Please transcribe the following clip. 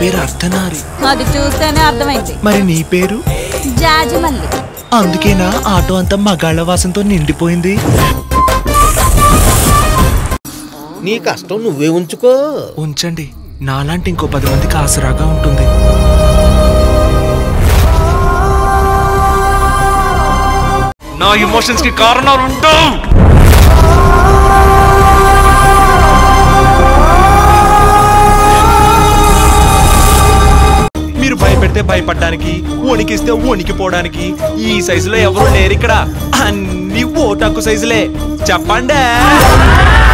పేరు అర్ధనారి అది చూస్తేనే అర్థమైంది మరి నీ పేరు జాజిమల్లి అందుకేనా ఆటో అంతా మగాళ్ళ వాసంతో నిండిపోయింది నీ కష్టం నువ్వే ఉంచుకో ఉంచండి నాలాంటి ఇంకో పది మందికి ఆసరాగా ఉంటుంది నా ఎమోషన్స్ కి కారణాలు ఉంటావు మీరు భయపెడితే భయపడడానికి వణికిస్తే వణికిపోవడానికి ఈ సైజులో ఎవరు లేరు ఇక్కడ అన్ని ఓటాకు సైజులే చెప్పండి